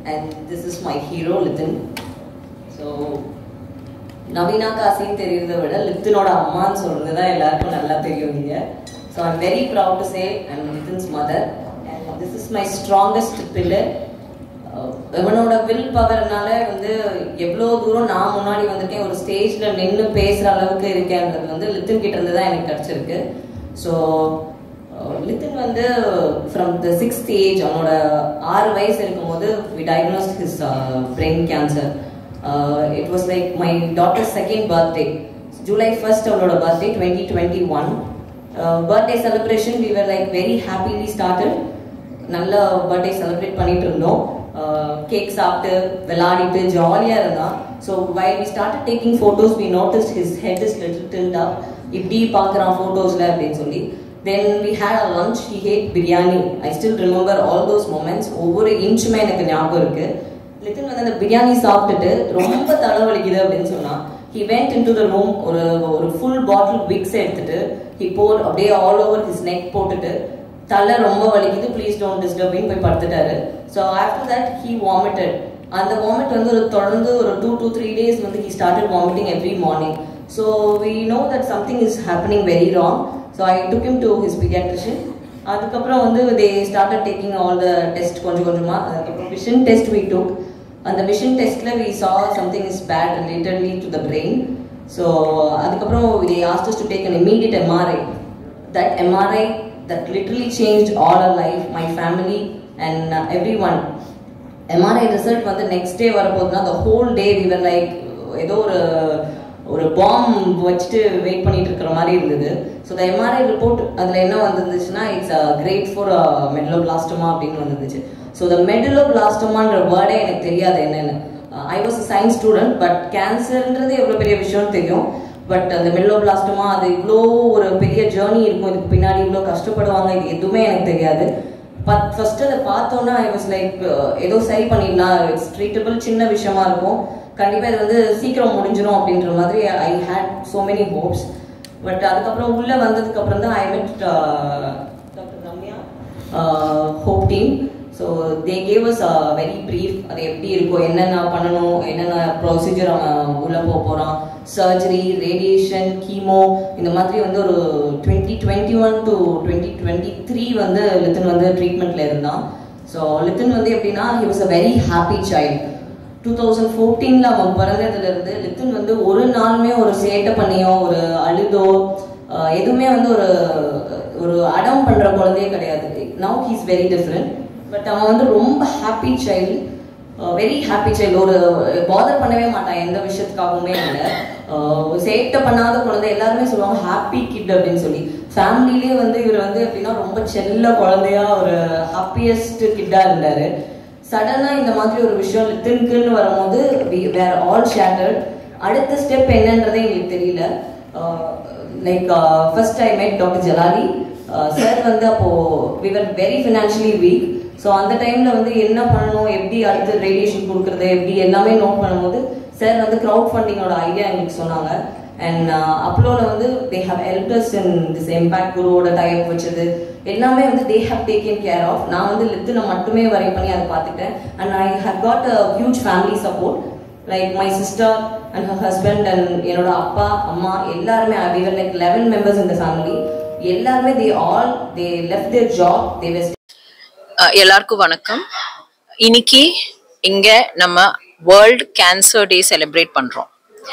and this is my hero Lithin. So நவீனா காசின்னு தெரியறத விட லித்தினோட அம்மான்னு சொல்றது தான் எல்லாருக்கும் நல்லா தெரியும் இங்க so I'm very proud to say I'm Lithin's mother and this is my strongest pillar இவனோட வில் பவர்னால வந்து எவ்வளோ தூரம் நான் முன்னாடி வந்துட்டேன் ஒரு ஸ்டேஜில் நின்று பேசுகிற அளவுக்கு இருக்கேன்றது வந்து லித்தின் கிட்ட இருந்து தான் எனக்கு கிடச்சிருக்கு ஸோ லித்தின் வந்து ஃப்ரம் த சிக்ஸ்த் ஏஜ் அவனோட ஆறு வயசு இருக்கும்போது we diagnose his brain cancer it was like my daughter second birthday July first அவளோட birthday twenty twenty one birthday celebration we were like very happily started நல்ல birthday celebrate பண்ணிட்டு இருந்தோம் cake சாப்பிட்டு விளையாடிட்டு ஜாலியாக இருந்தான் so why we start taking photos we notice his head is little tilt up இப்படி பார்க்குறான் ஃபோட்டோஸில் அப்படின்னு சொல்லி then we had a lunch he had biryani I still remember all those moments ஒவ்வொரு இன்ச்சுமே எனக்கு ஞாபகம் இருக்கு லிட்டில் வந்து அந்த பிரியாணி சாப்பிட்டுட்டு ரொம்ப தலைவலிக்குது அப்படின்னு சொன்னான் he went in to the room ஒரு ஒரு ஃபுல் பாட்டில் விக்ஸ் எடுத்துட்டு ஹி போர் அப்படியே ஆல் ஓவர் ஹிஸ் நெக் போட்டுட்டு தலை ரொம்ப வலிக்குது ப்ளீஸ் டோன்ட் டிஸ்டர்பிங் போய் படுத்துட்டாரு so after that he vomited அந்த வாமிட் வந்து ஒரு தொடர்ந்து ஒரு டூ டூ த்ரீ டேஸ் வந்து he started vomiting every morning so we know that something is happening very wrong so I took him to his paediatrician அதுக்கப்புறம் வந்து they started taking all the test கொஞ்சம் கொஞ்சமாக அதுக்கப்புறம் vision test we took அந்த vision டெஸ்ட்ல we saw something is bad relatedly to the brain so அதுக்கப்புறம் they asked us to take an immediate MRI that MRI that literally changed all our life, my family and uh, everyone. MRI result வந்து next day வரப்போகுதுன்னா the whole day we were like ஏதோ ஒரு ஒரு bomb வச்சுட்டு wait பண்ணிட்டு இருக்கிற மாதிரி இருந்தது ஸோ த எம்ஆர்ஐ ரிப்போர்ட் அதில் என்ன வந்துருந்துச்சுன்னா it's grade four medulloblastoma அப்படின்னு வந்துருந்துச்சு ஸோ த மெடலோ பிளாஸ்டமான்ற வேர்டே எனக்கு தெரியாது என்னென்னு I was science student but கேன்சர்ன்றது எவ்வளோ பெரிய விஷயம்னு தெரியும் பட் அந்த மெல்லோ பிளாஸ்டமா அது இவ்வளோ ஒரு பெரிய ஜேர்னி இருக்கும் இதுக்கு பின்னாடி இவ்வளோ கஷ்டப்படுவாங்க இது எதுவுமே எனக்கு தெரியாது பட் ஃபர்ஸ்ட் அதை பார்த்தோன்னா ஐ வாஸ் லைக் ஏதோ சரி பண்ணிடலாம் இட்ஸ் ட்ரீட்டபிள் சின்ன விஷயமா இருக்கும் கண்டிப்பாக இது வந்து சீக்கிரம் முடிஞ்சிடும் அப்படின்ற மாதிரி I had so many hopes but அதுக்கப்புறம் உள்ளே வந்ததுக்கு அப்புறம் தான் I met doctor Ramya hope team so they gave us very brief அது எப்படி இருக்கும் என்னென்ன பண்ணணும் என்னென்ன ப்ரொசீஜர் அவன் உள்ளே போக போகிறான் சர்ஜரி ரேடியேஷன் கீமோ இந்த மாதிரி வந்து ஒரு twenty twenty one to twenty twenty three வந்து லித்தன் வந்து ட்ரீட்மெண்ட்ல இருந்தான் ஸோ லித்தன் வந்து எப்படின்னா he was a very happy child two thousand ஃபோர்டீனில் அவன் பிறந்ததுலேருந்து லித்தன் வந்து ஒரு நாளுமே ஒரு சேட்டை பண்ணியோ ஒரு அழுதோ எதுவுமே வந்து ஒரு ஒரு அடம் பண்ணுற குழந்தையே கிடையாது now he's very different but அவன் வந்து ரொம்ப happy child very happy child ஒரு பாதர் பண்ணவே மாட்டான் எந்த விஷயத்துக்காகவுமே இல்லை சேட்டை பண்ணாத குழந்தை எல்லாருமே சொல்லுவாங்க ஹாப்பி கிட் அப்படின்னு சொல்லி ஃபேமிலிலேயே வந்து இவர் வந்து எப்படின்னா ரொம்ப செல்ல குழந்தையா ஒரு ஹாப்பியஸ்ட் கிட்டா இருந்தாரு சடனா இந்த மாதிரி ஒரு விஷயம் லித்தின்குன்னு வரும்போது வேற ஆல் ஷேட்டர்ட் அடுத்த ஸ்டெப் என்னன்றதே எங்களுக்கு தெரியல like first I met doctor Jalali sir வந்து அப்போ we were very financially weak so அந்த டைம்ல வந்து என்ன பண்ணணும் எப்படி அடுத்து ரேடியேஷன் கொடுக்குறது எப்படி எல்லாமே நோட் பண்ணும்போது சார் வந்து க்ரௌட் ஃபண்டிங்கோட ஐடியா எங்களுக்கு சொன்னாங்க அண்ட் அப்லோவில் வந்து they have helped us in this impact குருவோட டைப் வச்சது எல்லாமே வந்து they have taken care of நான் வந்து லித்தினை மட்டுமே வரை பண்ணி அதை பார்த்துட்டேன் and I have got a huge family support like my sister and her husband and என்னோட அப்பா அம்மா எல்லாருமே விவர் லைக் லெவன் மெம்பர்ஸ் இந்த ஃபேமிலி எல்லாருமே they all they left their job they west எல்லாருக்கும் வணக்கம் இன்னைக்கு இங்க நம்ம வேர்ல்ட் கேன்சர் டே செலிப்ரேட் பண்றோம்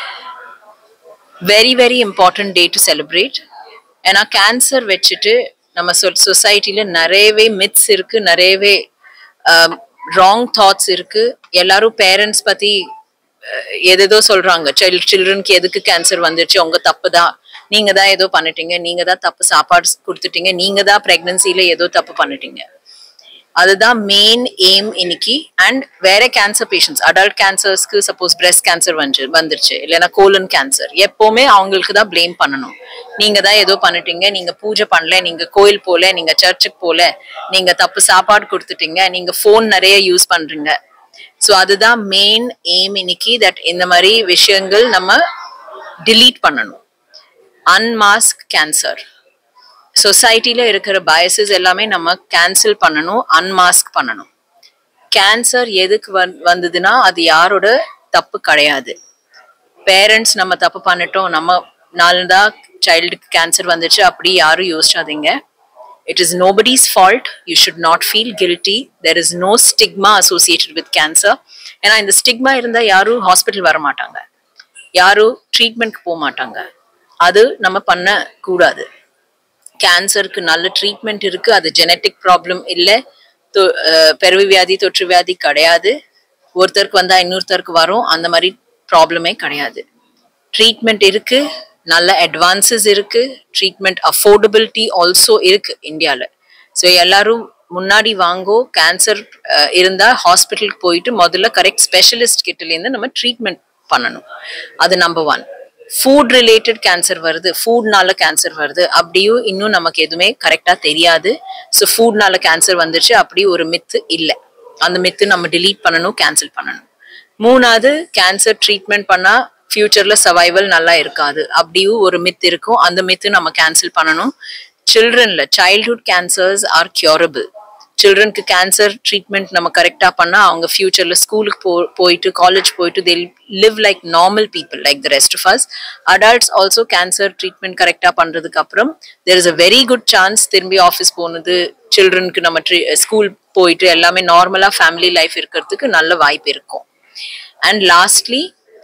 very very important day to celebrate ஏன்னா கேன்சர் வச்சுட்டு நம்ம சொ சொசைட்டில நிறையவே மித்ஸ் இருக்கு நிறையவே ராங் தாட்ஸ் இருக்கு எல்லாரும் பேரண்ட்ஸ் பத்தி எதேதோ சொல்றாங்க சைல்ட் சில்ட்ரனுக்கு எதுக்கு கேன்சர் வந்துருச்சு உங்க தப்பு தான் நீங்க தான் ஏதோ பண்ணிட்டீங்க நீங்க தான் தப்பு சாப்பாடு கொடுத்துட்டீங்க நீங்க தான் பிரெக்னன்சில ஏதோ தப்பு பண்ணிட்டீங்க அதுதான் மெயின் எய்ம் இன்னைக்கு அண்ட் வேற கேன்சர் பேஷண்ட்ஸ் அடல்ட் கேன்சர்ஸ்க்கு சப்போஸ் பிரெஸ்ட் கேன்சர் வந்து வந்துருச்சு இல்லைன்னா கோலன் கேன்சர் எப்பவுமே அவங்களுக்கு தான் பிளேம் பண்ணணும் நீங்க தான் ஏதோ பண்ணிட்டீங்க நீங்க பூஜை பண்ணல நீங்க கோயில் போல நீங்க சர்ச்சுக்கு போல நீங்க தப்பு சாப்பாடு கொடுத்துட்டீங்க நீங்க ஃபோன் நிறைய யூஸ் பண்றீங்க ஸோ அதுதான் மெயின் எய்ம் இன்னைக்கு தட் இந்த மாதிரி விஷயங்கள் நம்ம delete பண்ணணும் அன்மாஸ்க் கேன்சர் சொசைட்டில இருக்கிற பயசஸ் எல்லாமே நம்ம கேன்சல் பண்ணணும் அன்மாஸ்க் பண்ணணும் கேன்சர் எதுக்கு வந் வந்ததுன்னா அது யாரோட தப்பு கிடையாது பேரண்ட்ஸ் நம்ம தப்பு பண்ணிட்டோம் நம்ம நாலுதான் சைல்டுக்கு கேன்சர் வந்துச்சு அப்படி யாரும் யோசிச்சாதீங்க it is nobody's fault you should not feel guilty there is no stigma associated with cancer ஏன்னா இந்த ஸ்டிக்மா இருந்தால் யாரும் ஹாஸ்பிட்டல் வர மாட்டாங்க யாரும் ட்ரீட்மெண்ட்க்கு போக மாட்டாங்க அது நம்ம பண்ண கூடாது கேன்சருக்கு நல்ல ட்ரீட்மெண்ட் இருக்கு அது ஜெனட்டிக் ப்ராப்ளம் இல்லை பெருவி வியாதி தொற்று வியாதி கிடையாது ஒருத்தருக்கு வந்தா இன்னொருத்தருக்கு வரும் அந்த மாதிரி ப்ராப்ளமே கிடையாது ட்ரீட்மெண்ட் இருக்கு நல்ல அட்வான்சஸ் இருக்கு ட்ரீட்மெண்ட் அஃபோர்டபிலிட்டி ஆல்சோ இருக்கு இந்தியாவில் ஸோ எல்லாரும் முன்னாடி வாங்கோ கேன்சர் இருந்தா ஹாஸ்பிட்டலுக்கு போயிட்டு முதல்ல கரெக்ட் ஸ்பெஷலிஸ்ட் கிட்டலேருந்து நம்ம ட்ரீட்மெண்ட் பண்ணணும் அது number one food related cancer வருது ஃபுட்னால கேன்சர் வருது அப்படியும் இன்னும் நமக்கு எதுவுமே கரெக்டாக தெரியாது ஸோ ஃபுட்னால கேன்சர் வந்துருச்சு அப்படி ஒரு மித்து இல்லை அந்த மித்து நம்ம டிலீட் பண்ணணும் கேன்சல் பண்ணணும் மூணாவது கேன்சர் ட்ரீட்மெண்ட் பண்ணா ஃபியூச்சர்ல சர்வைவல் நல்லா இருக்காது அப்படியும் ஒரு மித் இருக்கும் அந்த மித்து நம்ம கேன்சல் பண்ணணும் சில்ட்ரன்ல சைல்ட்ஹுட் கேன்சர்ஸ் ஆர் கியூரபிள் சில்ட்ரனுக்கு கேன்சர் ட்ரீட்மெண்ட் நம்ம கரெக்டாக பண்ணால் அவங்க ஃபியூச்சரில் ஸ்கூலுக்கு போ போயிட்டு காலேஜ் போயிட்டு they live like normal people like the rest of us adults also cancer treatment கரெக்டாக பண்ணுறதுக்கு அப்புறம் there is a very good chance திரும்பி ஆஃபீஸ் போனது சில்ட்ரனுக்கு நம்ம ட்ரீ ஸ்கூல் போயிட்டு எல்லாமே நார்மலாக ஃபேமிலி லைஃப் இருக்கிறதுக்கு நல்ல வாய்ப்பு இருக்கும் அண்ட் லாஸ்ட்லி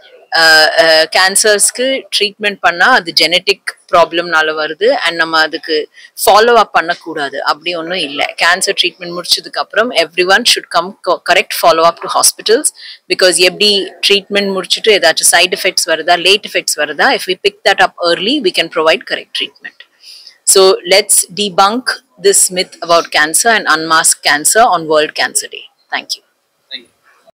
கேன்சர்ஸ்க்கு ட்ரீட்மெண்ட் பண்ணால் அது ஜெனட்டிக் ப்ராப்ளம்னால வருது அண்ட் நம்ம அதுக்கு ஃபாலோ அப் பண்ணக்கூடாது அப்படி ஒன்றும் இல்லை கேன்சர் ட்ரீட்மெண்ட் முடிச்சதுக்கு அப்புறம் everyone should come correct follow up to hospitals because எப்படி ட்ரீட்மெண்ட் முடிச்சுட்டு ஏதாச்சும் சைட் எஃபெக்ட்ஸ் வருதா லேட் எஃபெக்ட்ஸ் வருதா if we pick that up early we can provide correct treatment so let's debunk this myth about cancer and unmask cancer on World Cancer Day. Thank you.